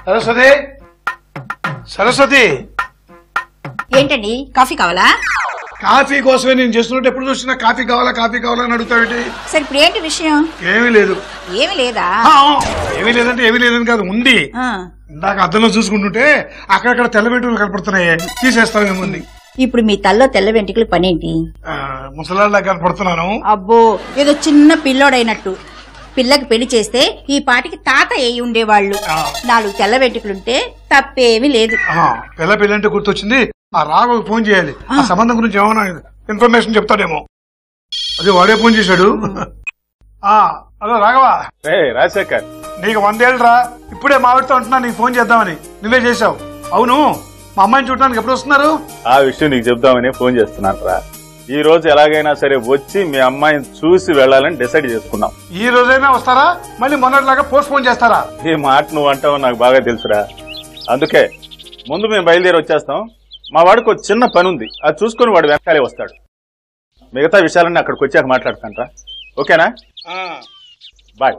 సరస్వతి సరస్వతి ఏంటండి కాఫీ కావాలా కాఫీ కోసమే నేను చేస్తున్నట్టు ఎప్పుడు చూసినా కాఫీ కావాలా కాఫీ కావాలా అని అడుగుతావేంటి సరే ఇప్పుడు ఏంటి విషయం ఏమీ లేదు ఏమి లేదా ఆ, ఏమీ లేదంటే ఏమీ లేదని కాదు ఉంది ఆ, ఇందాక అద్దంలో చూసుకుంటుంటే అక్కడక్కడ తెల్ల వెంట్రుకలు కనపడుతున్నాయి తీసేస్తామేమో ఉంది ఇప్పుడు మీ తల్లో తెల్ల వెంట్రుకలు పనేంటి ఆ, ముసలాళ్ళ కనపడుతున్నాను అబ్బో ఏదో చిన్న పిల్లోడైనట్టు పిల్లకి పెళ్లి చేస్తే ఈ పాటికి తాత అయి ఉండేవాళ్ళు ఆ. నాలుగు తెల్ల వెంట్రుకలుంటే తప్పేమీ లేదు ఆ, పిల్ల పిల్ల అంటే గుర్తొచ్చింది ఆ రాఘవకు ఫోన్ చేయాలి ఆ సంబంధం గురించి ఏమైనా ఇన్ఫర్మేషన్ చెప్తాడేమో అది వాడే ఫోన్ చేశాడు ఆ హలో రాఘవ రాజశేఖర్ నీకు వందేళ్ళరా ఇప్పుడే మావిడితో అంటున్నా నీకు ఫోన్ చేద్దామని నువ్వే చేశావు అవును మా అమ్మాయిని చూడడానికి ఎప్పుడు వస్తున్నారు ఆ విషయం నీకు చెప్దామని ఫోన్ చేస్తున్నాను రా ఈ రోజు ఎలాగైనా సరే వచ్చి మీ అమ్మాయిని చూసి వెళ్ళాలని డిసైడ్ చేసుకున్నాం ఈ రోజైనా వస్తారా మళ్ళీ మొన్నటిలాగా పోస్ట్ పోన్ చేస్తారా ఈ మాట నువ్వు అంటావు నాకు బాగా తెలుసురా అందుకే ముందు మేము బయలుదేరి వచ్చేస్తాం మా వాడికి ఒక చిన్న పని ఉంది అది చూసుకొని వాడు వెనకాలే వస్తాడు మిగతా విషయాలన్నీ అక్కడికి వచ్చాక మాట్లాడతాను ఓకేనా బాయ్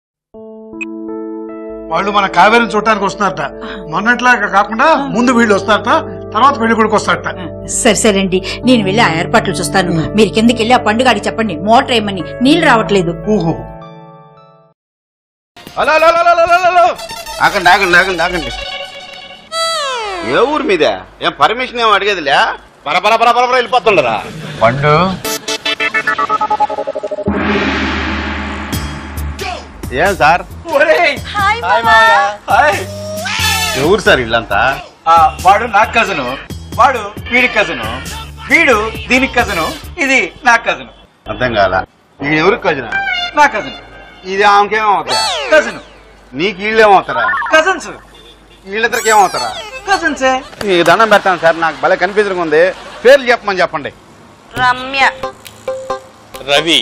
వాళ్ళు మన కావేరిని చూడటానికి వస్తున్నారట మొన్నట్లాగా కాకుండా ముందు వీళ్ళు వస్తారట తర్వాత పెళ్లి కొడుకు వస్తారట సరే సరేండి నేను వెళ్ళి ఆ ఏర్పాట్లు చూస్తాను మీరు కిందకి వెళ్ళి ఆ పండుగాడికి చెప్పండి మోటార్ వేయమని నీళ్లు రావట్లేదు ఊహో hello hello hello hello hello, hello ఆగండి ఆగండి ఆగండి ఆగండి ఏ ఊరు మీదే ఏం పర్మిషన్ ఏం అడిగేదిలే పరపర పరపర పర వెళ్ళిపోతుండరా పండు ఏం సార్ ఎవరు సార్ ఇల్లంతా ఆ, వాడు నా కజను వాడు వీడి కజను వీడు దీనికి కజను ఇది నా కజను అర్థం కాల ఇది ఎవరికి కజిన నా కజను ఇది ఆమెకేమవుతా కజను నీకు వీళ్ళేమవుతారా కజన్స్ వీళ్ళిద్దరికి ఏమవుతారా కజన్సే మీకు దండం పెడతాను సార్ నాకు భలే కన్ఫ్యూజన్ ఉంది పేర్లు చెప్పమని చెప్పండి రమ్య రవి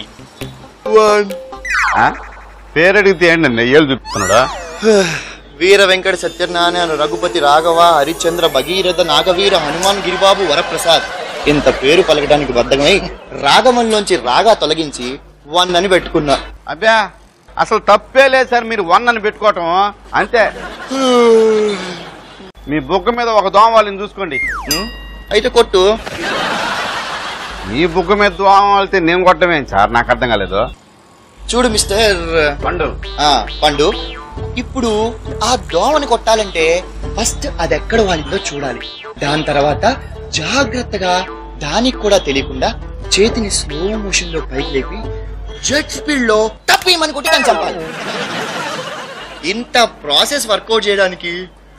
పేరు అడిగితే ఏంటండి ఏళ్ళు చూపిస్తున్నాడా వీర వెంకట సత్యనారాయణ రఘుపతి రాఘవ హరిశ్చంద్ర భగీరథ నాగవీర హనుమాన్ గిరిబాబు వరప్రసాద్ ఇంత పేరు పలకడానికి బద్దమై రాగమంలోంచి రాగా తొలగించి వన్ అని పెట్టుకున్నా అబ్బా అసలు తప్పే లేదు సార్ మీరు వన్ అని పెట్టుకోవటం అంతే మీ బుగ్గ మీద ఒక దోమ వాళ్ళని చూసుకోండి ఉం? అయితే కొట్టు మీ బుగ్గ మీద దోమ వాళ్తే నేను కొట్టమేం సార్ నాకు అర్థం కాలేదు చూడు మిస్టర్ పండు ఆ, పండు ఇప్పుడు ఆ దోమని కొట్టాలంటే ఫస్ట్ అది ఎక్కడ వాలిందో చూడాలి దాని తర్వాత జాగ్రత్తగా దానికి కూడా తెలియకుండా చేతిని స్లో మోషన్ లో పైకి లేపి జెట్ స్పీడ్ లో తప్పేయమని కొట్టి దాన్ని చంపాలి ఇంత ప్రాసెస్ వర్కౌట్ చేయడానికి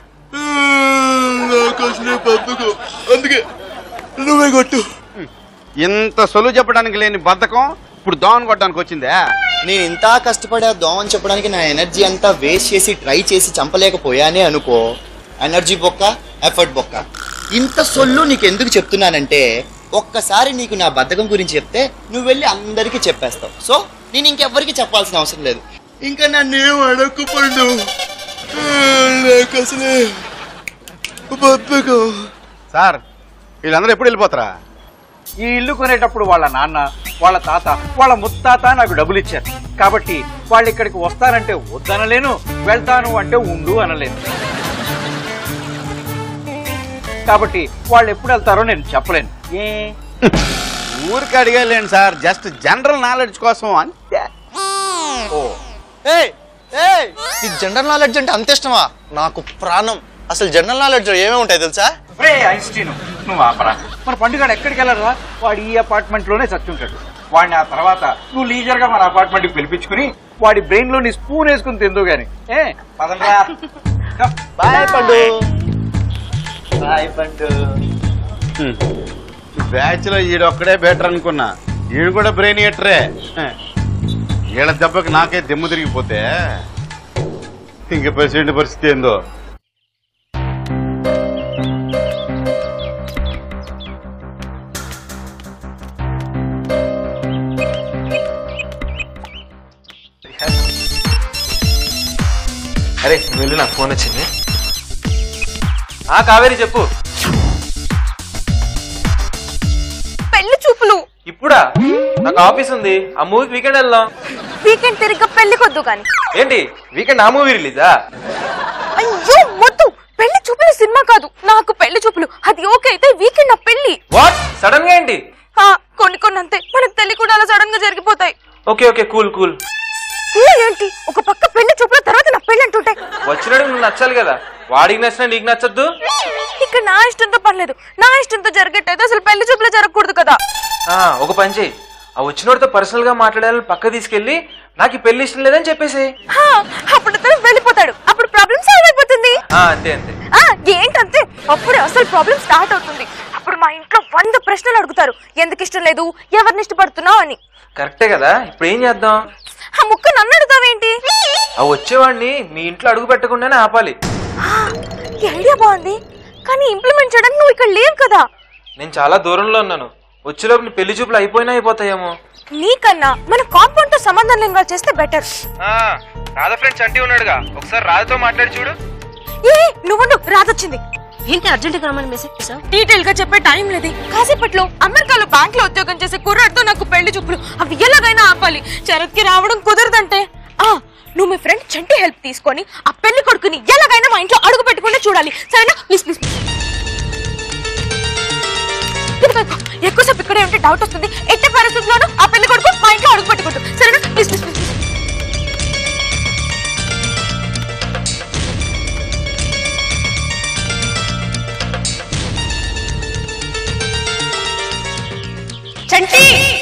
అందుకే నువ్వే కొట్టు ఇంత సొలువు చెప్పడానికి లేని బద్ధకం ఇప్పుడు దోమను కొట్టడానికి వచ్చిందే నేను ఇంత కష్టపడి ఆ దోమని చెప్పడానికి నా ఎనర్జీ అంతా వేస్ట్ చేసి ట్రై చేసి చంపలేకపోయానే అనుకో ఎనర్జీ బొక్క ఎఫర్ట్ బొక్క ఇంత సొల్లు నీకు ఎందుకు చెప్తున్నానంటే ఒక్కసారి నీకు నా బద్ధకం గురించి చెప్తే నువ్వు వెళ్ళి అందరికీ చెప్పేస్తావు సో నేను ఇంకెవ్వరికి చెప్పాల్సిన అవసరం లేదు ఇంకా నన్నేం అడగకపోండు నాకు అసలే బద్ధకం సార్ వీళ్ళందరూ ఎప్పుడు వెళ్ళిపోతారా ఈ ఇల్లు కొనేటప్పుడు వాళ్ళ నాన్న వాళ్ళ తాత వాళ్ళ ముత్తాత నాకు డబ్బులు ఇచ్చారు కాబట్టి వాళ్ళు ఇక్కడికి వస్తానంటే వద్దనలేను వెళ్తాను అంటే ఉండు అనలేను కాబట్టి వాళ్ళు ఎప్పుడు వెళ్తారో నేను చెప్పలేను ఏ ఊరికి అడిగలేండి సార్ జస్ట్ జనరల్ నాలెడ్జ్ కోసం అంతే ఏయ్ ఏయ్ ఈ జనరల్ నాలెడ్జ్ అంటే అంత ఇష్టమా నాకు ప్రాణం అసలు జనరల్ నాలెడ్జ్ ఏమేమి ఉంటాయి తెలుసా రే ఐన్స్టీన్ నువ్వు ఆపరా మన పండుగ ఎక్కడికి వెళ్ళరా వాడు ఈ అపార్ట్మెంట్ లోనే చచ్చుంటాడు వాడిని ఆ తర్వాత నువ్వు లీజర్ గా మన అపార్ట్మెంట్ కి పిలిపించుకుని వాడి బ్రెయిన్ లో నీ స్పూన్ వేసుకుని తిందు గాని ఏ పదండ్రా బాయ్ పండు బాయ్ పండు బ్యాచ్ లో ఈడొక్కడే బెటర్ అనుకున్నా ఈడు కూడా బ్రెయిన్ ఎటరే వీళ్ళ దెబ్బకి నాకే దెమ్ము తిరిగిపోతే ఇంక ప్రెసిడెంట్ పరిస్థితి ఏందో అరే వెళ్ళు నాకు ఫోన్ వచ్చింది ఆ కావేరి చెప్పు పెళ్లి చూపులు ఇప్పుడా నాకు ఆఫీస్ ఉంది ఆ మూవీకి వీకెండ్ వెళ్దాం వీకెండ్ తిరిగి పెళ్లి కొద్దు కానీ ఏంటి వీకెండ్ ఆ మూవీ రిలీజా అయ్యో ఓకే ఓకే కూల్ కూల్ ఏంటి ఒక పక్క పెళ్లి చూపుల తర్వాత నా పెళ్లి అంటుంటే వచ్చినాడు నువ్వు నచ్చాలి కదా వాడికి నచ్చినా నీకు నచ్చద్దు ఇక్కడ నా ఇష్టంతో పర్లేదు నా ఇష్టంతో జరిగేటైతే అసలు పెళ్లి చూపులు జరగకూడదు కదా ఆ, ఒక పని చేయి ఆ వచ్చినోడితో పర్సనల్ గా మాట్లాడాలని పక్క తీసుకెళ్లి నాకు ఈ పెళ్లి ఇష్టం లేదని చెప్పేసి హా, అప్పుడు అతను వెళ్ళిపోతాడు అప్పుడు ప్రాబ్లం సాల్వ్ అయిపోతుంది అంతే అంతే ఆ, ఏంటంతే అప్పుడే అసలు ప్రాబ్లం స్టార్ట్ అవుతుంది అప్పుడు మా ఇంట్లో వంద ప్రశ్నలు అడుగుతారు ఎందుకు ఇష్టం లేదు ఎవరిని ఇష్టపడుతున్నావు అని కరెక్టే కదా ఇప్పుడు ఏం చేద్దాం ఆ ముక్క నన్ను అడుగుతావేంటి ఆ వచ్చేవాడిని మీ ఇంట్లో అడుగు పెట్టకుండానే ఆపాలి ఆ, ఈ ఐడియా బాగుంది కానీ ఇంప్లిమెంట్ చేయడానికి నువ్వు ఇక్కడ లేవు కదా నేను చాలా దూరంలో ఉన్నాను వచ్చేలోపు నీ పెళ్లి చూపులు అయిపోయినా అయిపోతాయేమో నీకన్నా మన కాంపౌండ్ తో సంబంధం లేని వాళ్ళు చేస్తే బెటర్ రాధా ఫ్రెండ్ చంటి ఉన్నాడుగా ఒకసారి రాధతో మాట్లాడి చూడు ఏ నువ్వు రాదొచ్చింది ఏంటి అర్జెంట్ గా రమ్మని మెసేజ్ చేసావు డీటెయిల్ గా చెప్పే టైం లేదు కాసేపట్లో అమెరికాలో బ్యాంక్ లో ఉద్యోగం చేసే కుర్రాడితో నాకు పెళ్లి చూపులు అవి ఎలాగైనా ఆపాలి శరత్ కి రావడం కుదరదంటే ఆ నువ్వు మీ ఫ్రెండ్ చంటి హెల్ప్ తీసుకొని ఆ పెళ్లి కొడుకుని ఎలాగైనా మా ఇంట్లో అడుగు పెట్టుకుంటే చూడాలి సరేనా ప్లీజ్ ప్లీజ్ ఎక్కువసేపు ఇక్కడే ఉంటే డౌట్ వస్తుంది ఎట్టి పరిస్థితుల్లోనూ ఆ పెళ్లి కొడుకు మా ఇంట్లో అడుగు పెట్టుకుంటు సరేనా ప్లీజ్ ప్లీజ్ ప్లీజ్ చంటి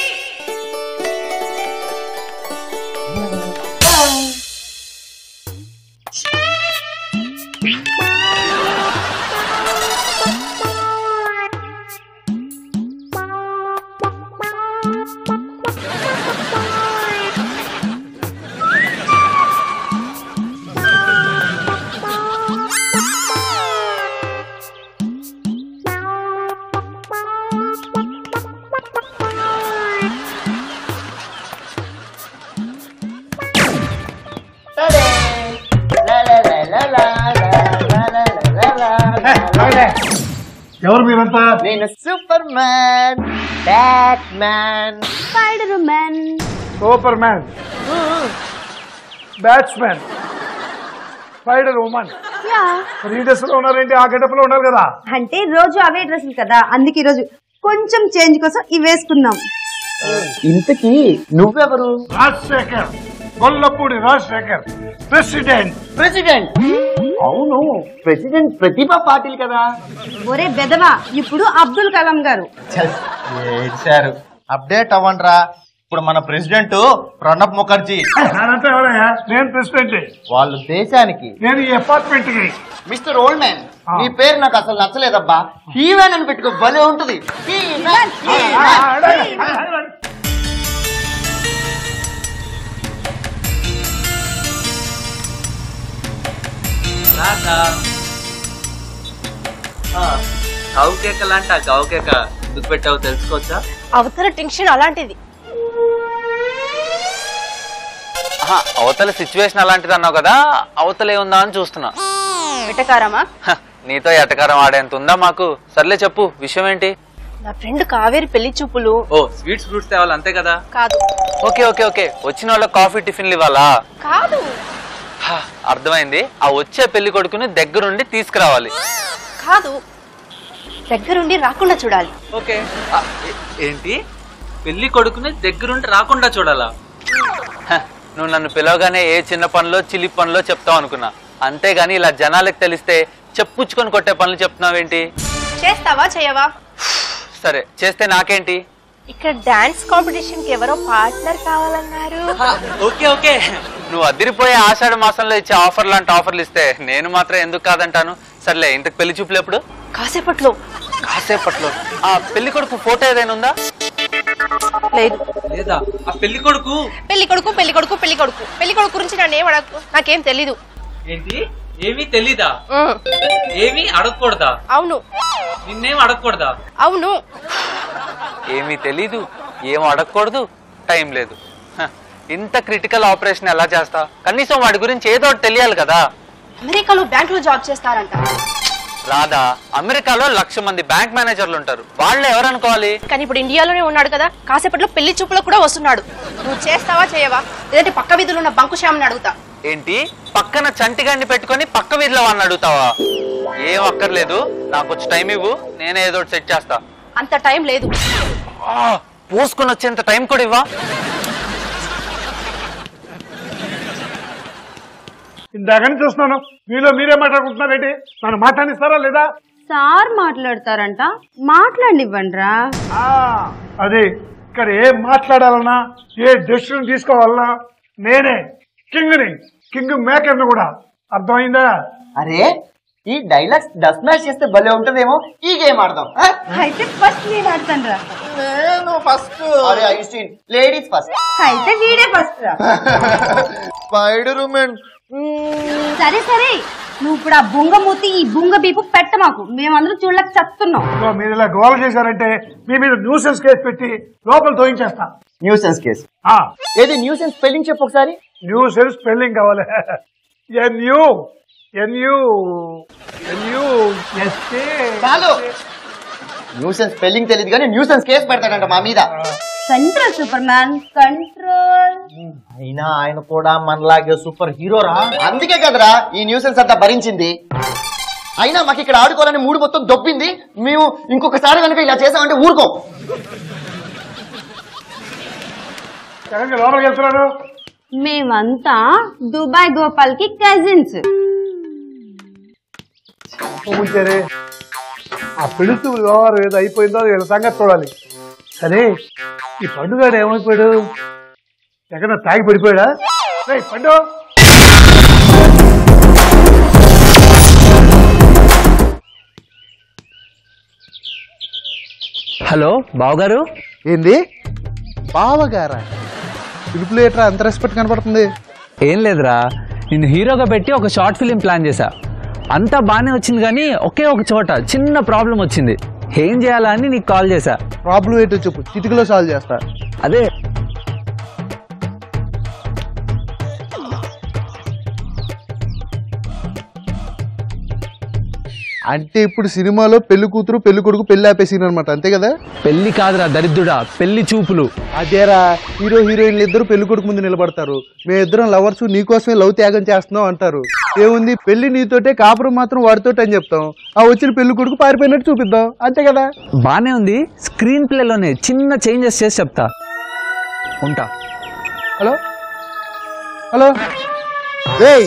ఎవరు మీరంతా నేను superman batman spiderman superman batsmen spider woman మరి ఈ డ్రెస్ లో ఉన్నారేంటి ఆ గెటప్ లో ఉన్నారు కదా అంటే రోజు అవే డ్రెస్సులు కదా అందుకే ఈ రోజు కొంచెం చేంజ్ కోసం ఇవి వేసుకున్నాం ఇంతకీ నువ్వెవరు రాజశేఖర్ గొల్లపూడి రాజశేఖర్ ప్రెసిడెంట్ ప్రెసిడెంట్ అవును ప్రెసిడెంట్ ప్రతిభా పాటిల్ కదా ఒరే బెదవా ఇప్పుడు అబ్దుల్ కలాం గారు ఏడ్చారు అప్డేట్ అవ్వండిరా ఇప్పుడు మన ప్రెసిడెంట్ ప్రణబ్ ముఖర్జీ నేనంటే ఎవరయ్యా నేను ప్రెసిడెంట్ వాళ్ళు దేశానికి నేను ఈ అపార్ట్మెంట్ కి మిస్టర్ ఓల్డ్ మ్యాన్ నీ పేరు నాకు అసలు నచ్చలేదబ్బా హీవెన్ అని పెట్టుకో భలే ఉంటది He-Man, He-Man. గావు కేక లాంటి ఆ గావు కేక ఎందుకు పెట్టావు తెలుసుకోవచ్చా అవతల టెన్షన్ అలాంటిది అవతల సిచ్యువేషన్ అలాంటిది అన్నావు కదా అవతల ఏముందా అని చూస్తున్నా వెటకారమా హ, నీతో ఎటకారం ఆడేంత ఉందా మాకు సర్లే చెప్పు విషయం ఏంటి నా ఫ్రెండ్ కావేరి పెళ్లి చూపులు ఓ స్వీట్స్ ఫ్రూట్స్ తేవాలి అంతే కదా కాదు ఓకే ఓకే ఓకే వచ్చిన వాళ్ళకి కాఫీ టిఫిన్లు ఇవ్వాలా కాదు హ, అర్థమైంది ఆ వచ్చే పెళ్లి కొడుకుని దగ్గరుండి తీసుకురావాలి కాదు దగ్గరుండి రాకుండా చూడాలి ఓకే ఆ, ఏ- ఏంటి పెళ్లి కొడుకుని దగ్గరుండి రాకుండా చూడాలా హ, నువ్వు నన్ను పిలవగానే ఏ చిన్న పనిలో చిలి పనిలో చెప్తావు అనుకున్నా అంతేగాని ఇలా జనాలకు తెలిస్తే చెప్పుచ్చుకొని కొట్టే పనులు చెప్తున్నావేంటి చేస్తావా చేయవా సరే చేస్తే నాకేంటి ఇక్కడ డాన్స్ కాంపిటీషన్ కి ఎవరో పార్ట్నర్ కావాలన్నారు ఓకే ఓకే నువ్వు అదిరిపోయే ఆషాఢ మాసంలో ఇచ్చే ఆఫర్ లాంటి ఆఫర్లు ఇస్తే నేను మాత్రం ఎందుకు కాదంటాను సర్లే ఇంతకు పెళ్లి చూపులు ఎప్పుడు కాసేపట్లో కాసేపట్లో ఆ పెళ్లి కొడుకు ఫోటో ఏదైనా ఉందా లేదు లేదా ఆ పెళ్లి కొడుకు పెళ్లి కొడుకు పెళ్లి కొడుకు పెళ్లి కొడుకు పెళ్లి కొడుకు గురించి నన్ను ఏం అడగకు నాకేం తెలీదు ఏంటి ఏమీ తెలీదా ఉమ్, ఏమీ అడగకూడదా అవును నిన్నేం అడగకూడదా అవును ఏమీ తెలీదు ఏం అడగకూడదు టైం లేదు హ, ఇంత క్రిటికల్ ఆపరేషన్ ఎలా చేస్తా కనీసం వాడి గురించి ఏదో ఒకటి తెలియాలి కదా అమెరికాలో బ్యాంక్ లో జాబ్ చేస్తారంట రాదా అమెరికాలో లక్ష మంది బ్యాంక్ మేనేజర్లు ఉంటారు వాళ్ళు ఎవరనుకోవాలి కానీ ఇప్పుడు ఇండియాలోనే ఉన్నాడు కదా కాసేపట్లో పెళ్లి చూపులకు కూడా వస్తున్నాడు నువ్వు చేస్తావా చేయవా లేదంటే పక్క వీధిలో ఉన్న బంకు శ్యామ్ని అడుగుతా ఏంటి పక్కన చంటిగాన్ని పెట్టుకొని పక్క వీధిలో వాడిని అడుగుతావా ఏం అక్కర్లేదు నాకు వచ్చి టైం ఇవ్వు నేనే ఏదో ఒకటి సెట్ చేస్తా అంత టైం లేదు ఆ, పోసుకొని వచ్చేంత టైం కూడా ఇవ్వా ఇందాక నుంచి చూస్తున్నాను మీలో మీరే మాట్లాడుకుంటున్నారేంటి నన్ను మాట్లాడిస్తారా లేదా సార్ మాట్లాడతారంట మాట్లాడివ్వండి రా ఆ, అది ఇక్కడ ఏం మాట్లాడాలన్నా ఏ డెసిషన్ తీసుకోవాలన్నా నేనే కింగ్ని కింగ్ మేకర్ని కూడా అర్థమైందా అరే ఈ డైలాగ్స్ డస్ మ్యాచ్ చేస్తే భలే ఉంటదేమో ఈ గేమ్ ఆడదాం ఆ? అయితే ఫస్ట్ నేను ఆడతాను రా నేను ఫస్ట్ అరే ఐస్టీన్ లేడీస్ ఫస్ట్ అయితే వీడే ఫస్ట్ రా స్పైడర్ ఉమెన్ సరే సరే నువ్వు ఇప్పుడు ఆ బుంగ మూతి ఈ బుంగ బీపు పెట్ట మాకు మేమందరం చూడలేక చస్తున్నాం ఇదిగో మీరు ఇలా గోల చేశారంటే మీ మీద న్యూసెన్స్ కేసు పెట్టి లోపల తోయించేస్తా న్యూసెన్స్ కేసు ఆ ఏది న్యూసెన్స్ స్పెల్లింగ్ చెప్పు ఒకసారి న్యూసెన్స్ స్పెల్లింగ్ కావాలి ఎన్యూ ఎన్యూ ఎన్యూ ఎస్కే చాలు న్యూసెన్స్ స్పెల్లింగ్ తెలియదు కానీ న్యూసెన్స్ కేసు పెడతాడంట మా మీద కంట్రోల్ సూపర్ మ్యాన్ కంట్రోల్ అయినా ఆయన కూడా మనలాగే సూపర్ హీరోరా అందుకే కదరా ఈ న్యూసెన్స్ అంతా భరించింది అయినా మాకు ఇక్కడ ఆడుకోవాలని మూడు మొత్తం దొబ్బింది మేము ఇంకొకసారి కనుక ఇలా చేసామంటే ఊరుకో ఎక్కడికి లోపలికి వెళ్తున్నారు మేమంతా దుబాయ్ గోపాల్ కి కజిన్స్ ముంచారే ఆ పిలుస్తూ వ్యవహారం ఏదో అయిపోయిందో వీళ్ళ సంగతి చూడాలి సరే ఈ పండుగ ఏమైపోయాడు ఎక్కడ తాగి పడిపోయాడా రేయ్, పండు హలో బావగారు ఏంది బావగారా పిలుపులు ఏట్రా అంత రెస్పెక్ట్ కనపడుతుంది ఏం లేదురా నేను హీరోగా పెట్టి ఒక షార్ట్ ఫిలిం ప్లాన్ చేశా అంతా బాగానే వచ్చింది కానీ ఒకే ఒక చోట చిన్న ప్రాబ్లం వచ్చింది ఏం చేయాలా అని నీకు కాల్ చేశా ప్రాబ్లం ఏంటో చెప్పు చిటికలో సాల్వ్ చేస్తా అదే అంటే ఇప్పుడు సినిమాలో పెళ్లి కూతురు పెళ్లి కొడుకు పెళ్లి ఆపేసిన అనమాట అంతే కదా పెళ్లి కాదురా దరిద్రుడా పెళ్లి చూపులు అదేరా హీరో హీరోయిన్లు ఇద్దరు పెళ్లి కొడుకు ముందు నిలబడతారు మేమిద్దరం లవర్స్ నీకోసమే లవ్ త్యాగం చేస్తున్నాం అంటారు ఏముంది పెళ్లి నీతోటే కాపురం మాత్రం వాడితోటే అని చెప్తాం ఆ వచ్చిన పెళ్లి కొడుకు పారిపోయినట్టు చూపిద్దాం అంతే కదా బానే ఉంది స్క్రీన్ ప్లేలోనే చిన్న చేంజెస్ చేసి చెప్తా ఉంటా హలో హలో రేయ్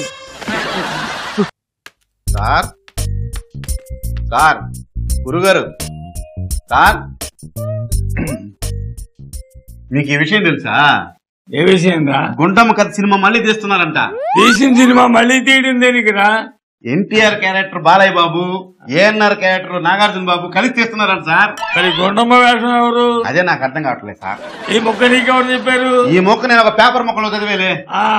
సార్ సార్ గురుగారు సార్ మీకు ఈ విషయం తెలుసా ఏ విషయం రా గుంటమ్మ కథ సినిమా మళ్ళీ తీస్తున్నారంట తీసిన సినిమా మళ్ళీ తీయడం దేనికి రా NTR character Balayya Babu ANR character Nagarjuna Babu కలిసి తీస్తున్నారంట సార్ మరి గుండమ్మ వేషం ఎవరు అదే నాకు అర్థం కావట్లేదు సార్ ఈ మొక్క నీకు ఎవరు చెప్పారు ఈ మొక్క నేను ఒక పేపర్ మొక్కలో చదివేలే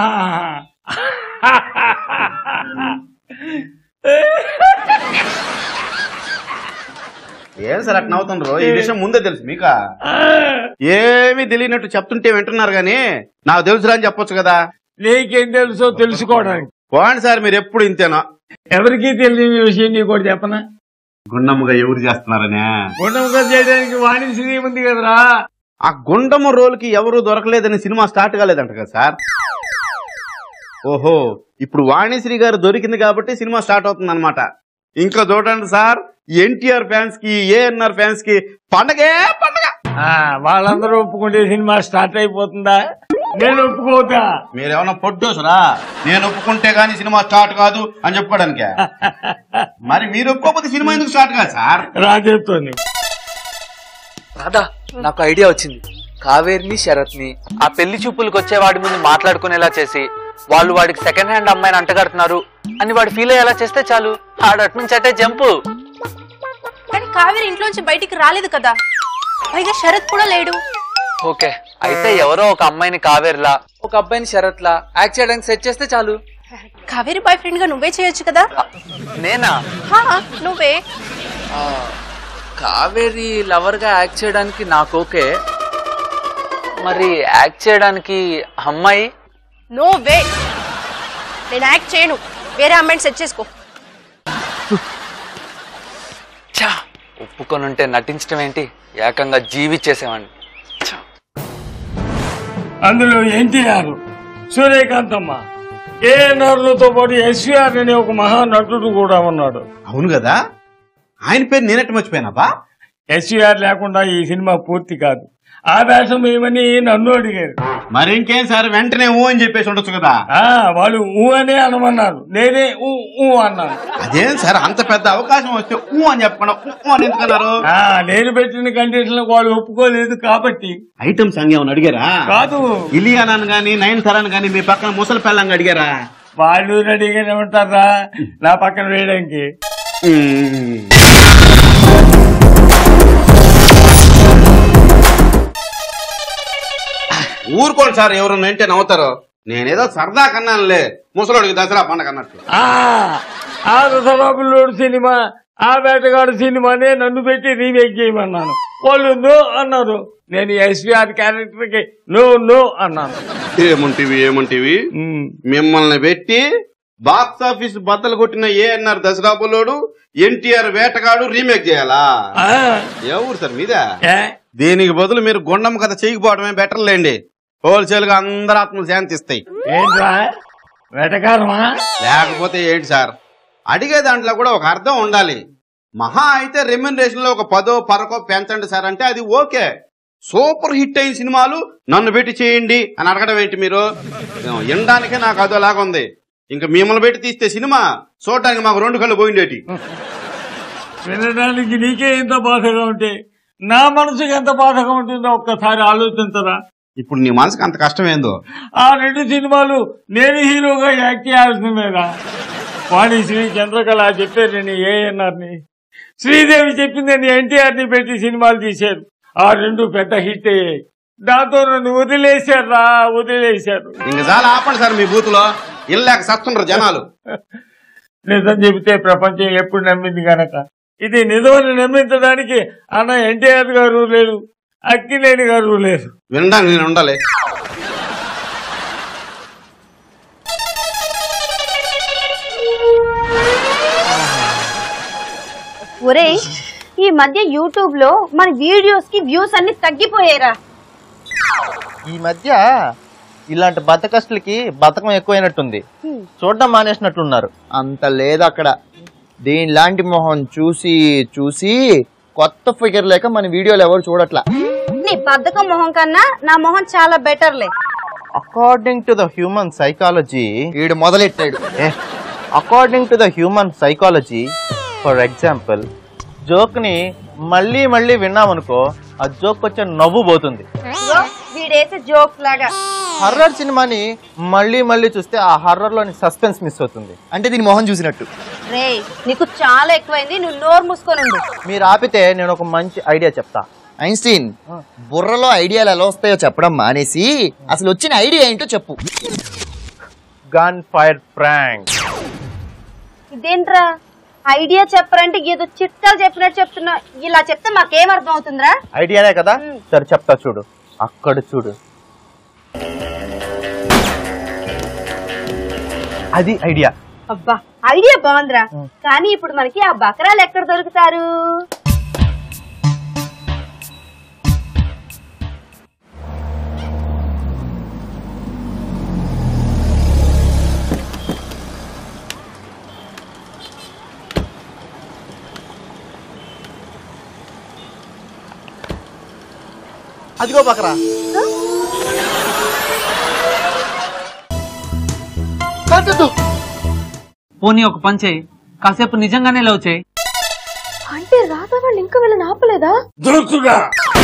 ఏం సార్ అట్లా నవ్వుతుండ్రు ఈ విషయం ముందే తెలుసు మీకా ఏమీ తెలియనట్టు చెప్తుంటే వింటున్నారు గానీ నాకు తెలుసురా అని చెప్పొచ్చు కదా నీకేం తెలుసో తెలుసుకోవడానికి పోండి సార్ మీరు ఎప్పుడు ఇంతేనా ఎవరికి తెలియని విషయం నీకు ఒకటి చెప్పనా గుండమ్మగా ఎవరు చేస్తున్నారనే గుండమ్మ చేయడానికి వాణి సినీ ఉంది కదరా ఆ గుండమ్మ రోల్కి ఎవరు దొరకలేదని సినిమా స్టార్ట్ కాలేదంట కదా సార్ ఓహో ఇప్పుడు వాణిశ్రీ గారు దొరికింది కాబట్టి సినిమా స్టార్ట్ అవుతుంది అనమాట ఇంకా చూడండి సార్ ఎన్టీఆర్ ఫ్యాన్స్ కి ఏఎన్ఆర్ ఫ్యాన్స్ కి పండగే పండగ ఆ, వాళ్ళందరూ ఒప్పుకుంటే సినిమా స్టార్ట్ అయిపోతుందా నేను ఒప్పుకోతా మీరేమన్నా పొడ్డోసరా నేను ఒప్పుకుంటే గానీ సినిమా స్టార్ట్ కాదు అని చెప్పుకోవడానికి మరి మీరు ఒప్పుకోకపోతే సినిమా ఎందుకు స్టార్ట్ కాదు సార్ రాజేస్తోంది రాధా నాకు ఐడియా వచ్చింది కావేరిని శరత్ని ఆ పెళ్లి చూపులకు వచ్చే వాడి ముందు మాట్లాడుకునేలా చేసి వాళ్ళు వాడికి సెకండ్ హ్యాండ్ అమ్మాయిని అంటగడుతున్నారు అని వాడు ఫీల్ అయ్యేలా చేస్తే చాలు ఆడు అటు నుంచి అటే జంపు కానీ కావేరి ఇంట్లోంచి బయటికి రాలేదు కదా పైగా శరత్ కూడా లేడు ఓకే అయితే ఎవరో ఒక అమ్మాయిని కావేరిలా ఒక అబ్బాయిని శరత్లా యాక్ట్ చేయడానికి సెట్ చేస్తే చాలు కావేరి బాయ్ ఫ్రెండ్ గా నువ్వే చేయొచ్చు కదా నేనా హా, నువ్వే ఆ, కావేరి లవర్ గా యాక్ట్ చేయడానికి నాకు ఓకే మరి యాక్ట్ చేయడానికి అమ్మాయి నో వే నేను యాక్ట్ చేయను వేరే అమ్మాయిని సెట్ చేసుకో ఛా, ఒప్పుకొనుంటే నటించడం ఏంటి ఏకంగా జీవిచ్చేసేవాడిని అందులో ఎన్టీఆర్ సూర్యకాంతమ్మ ఏఎన్ఆర్లతో పాటు ఎస్వీఆర్ అనే ఒక మహానటుడు కూడా ఉన్నాడు అవును కదా ఆయన పేరు నేనట్టు మర్చిపోయినాబా ఎస్వీఆర్ లేకుండా ఈ సినిమా పూర్తి కాదు ఆ వేషం ఏమని నన్ను అడిగారు మరి ఇంకేం సార్ వెంటనే ఊ అని చెప్పేసి ఉండొచ్చు కదా ఆ వాళ్ళు ఊ అనే అనమన్నారు నేనే ఊ ఊ అన్నాను అదేం సార్ అంత పెద్ద అవకాశం వస్తే ఊ అని చెప్పకుండా ఊ ఊ అని ఎందుకన్నారు ఆ నేను పెట్టిన కండిషన్ వాళ్ళు ఒప్పుకోలేదు కాబట్టి ఐటమ్ సాంగ్ ఏమైనా అడిగారా కాదు ఇలియానాను గాని నయన్ తరాన్ గాని మీ పక్కన ముసలి పిల్లంగా అడిగారా వాళ్ళు రెడీగానే ఉంటారా నా పక్కన వేయడానికి ఊరుకోండి సార్ ఎవరన్నా అంటే నవ్వుతారు నేనేదో సరదా కన్నానులే ముసలోడికి దసరా పండగ అన్నట్టు ఆ ఆ రసరాబుల్లోడు సినిమా ఆ వేటగాడు సినిమానే నన్ను పెట్టి రీమేక్ చేయమన్నాను వాళ్ళు నో అన్నారు నేను ఎస్విఆర్ క్యారెక్టర్ కి నో నో అన్నాను ఏముంటివి ఏముంటివి మిమ్మల్ని పెట్టి బాక్స్ ఆఫీస్ బద్దలు కొట్టిన ఏఎన్ఆర్ దసరాబులోడు ఎన్టీఆర్ వేటగాడు రీమేక్ చేయాలా ఏ ఊరు సార్ మీదా దీనికి బదులు మీరు గుండం కథ చేయకపోవడమే బెటర్ లేండి హోల్సేల్ గా అందరు ఆత్మలు శాంతిస్తాయి ఏంట్రా వేటకారమా లేకపోతే ఏంటి సార్ అడిగే దాంట్లో కూడా ఒక అర్థం ఉండాలి మహా అయితే రెమ్యునరేషన్ లో ఒక పదో పరకో పెంచండి సార్ అంటే అది ఓకే సూపర్ హిట్ అయిన సినిమాలు నన్ను పెట్టి చేయండి అని అడగడం ఏంటి మీరు వినడానికే నాకు అదోలాగా ఉంది ఇంకా మిమ్మల్ని పెట్టి తీస్తే సినిమా చూడటానికి మాకు రెండు కళ్ళు పోయిండేటి వినడానికి నీకే ఎంత బాధగా ఉంటే నా మనసుకి ఎంత బాధగా ఉంటుందో ఒక్కసారి ఆలోచించరా ఇప్పుడు నీ మనసుకి అంత కష్టం ఏందో ఆ రెండు సినిమాలు నేను హీరోగా యాక్ట్ చేయాల్సిందేనా వాణి శ్రీ చంద్రకళ చెప్పారు నేను ఏఎన్ఆర్ని శ్రీదేవి చెప్పిందని ఎన్టీఆర్ ని పెట్టి సినిమాలు తీశారు ఆ రెండు పెద్ద హిట్ అయ్యాయి దాంతో నన్ను వదిలేశారు రా వదిలేశారు ఇంక చాలా ఆపండి సార్ మీ బూతులో ఇల్లేక సస్తుండ్రు జనాలు నిజం చెబితే ప్రపంచం ఎప్పుడు నమ్మింది గనక ఇది నిజమని నమ్మించడానికి అన్న ఎన్టీఆర్ గారు లేరు అక్కినేని గారు లేరు వినడానికి నేను ఉండాలి ఒరేయ్ ఈ మధ్య యూట్యూబ్ లో మన వీడియోస్ కి వ్యూస్ అన్ని తగ్గిపోయారా ఈ మధ్య ఇలాంటి బతకస్తులకి బతకం ఎక్కువైనట్టుంది చూడడం మానేసినట్లున్నారు అంత లేదు అక్కడ దీనిలాంటి మొహం చూసి చూసి కొత్త ఫిగర్ లేక మన వీడియోలు ఎవరు చూడట్లా నీ బద్ధకం మొహం కన్నా నా మొహం చాలా బెటర్లే according to the human psychology వీడు మొదలెట్టాడు according to the human psychology for example joke ని మళ్ళీ మళ్ళీ విన్నామనుకో ఆ జోక్ వచ్చే నవ్వు పోతుంది ఇదిగో, వీడేసే జోక్ లాగా హర్రర్ సినిమాని మళ్ళీ మళ్ళీ చూస్తే ఆ హర్రర్ లోని సస్పెన్స్ మిస్ అవుతుంది అంటే దీని మొహం చూసినట్టు రే నీకు చాలా ఎక్కువైంది నువ్వు నోరు మూసుకొని ఉండు మీరు ఆపితే నేను ఒక మంచి ఐడియా చెప్తా ఐన్స్టీన్ బుర్రలో ఐడియాలు ఎలా వస్తాయో చెప్పడం మానేసి అసలు వచ్చిన ఐడియా ఏంటో చెప్పు గన్ ఫైర్ ప్రాంక్ ఇదేంట్రా ఐడియా చెప్పరంటే ఏదో చిట్కాలు చెప్పినట్టు చెప్తున్నా ఇలా చెప్తే మాకేం అర్థం అవుతుందిరా ఐడియానే కదా సరే చెప్తా చూడు అక్కడ చూడు అది ఐడియా అబ్బా ఐడియా బాగుందిరా కానీ ఇప్పుడు మనకి ఆ బకరాలు ఎక్కడ దొరుకుతారు అదిగో బకరా పోనీ ఒక పని చేయి కాసేపు నిజంగానే లవ్ చేయి అంటే రాధా వాళ్ళు ఇంకా వీళ్ళని ఆపలేదా దొరుకుతున్నా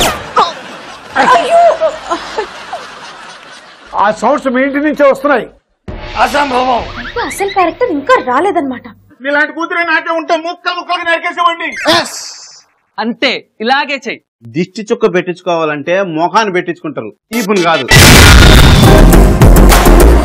ఆ సౌండ్స్ మీ ఇంటి నుంచే వస్తున్నాయి అసంభవం ఇంకా అసలు క్యారెక్టర్ ఇంకా రాలేదన్నమాట ఇలాంటి కూతురే నాకే ఉంటే ముక్కలు ముక్కలు నరికేసేవండి అంతే ఇలాగే చెయ్యి దిష్టి చుక్క పెట్టించుకోవాలంటే మొఖాన్ని పెట్టించుకుంటారు ఈపుని కాదు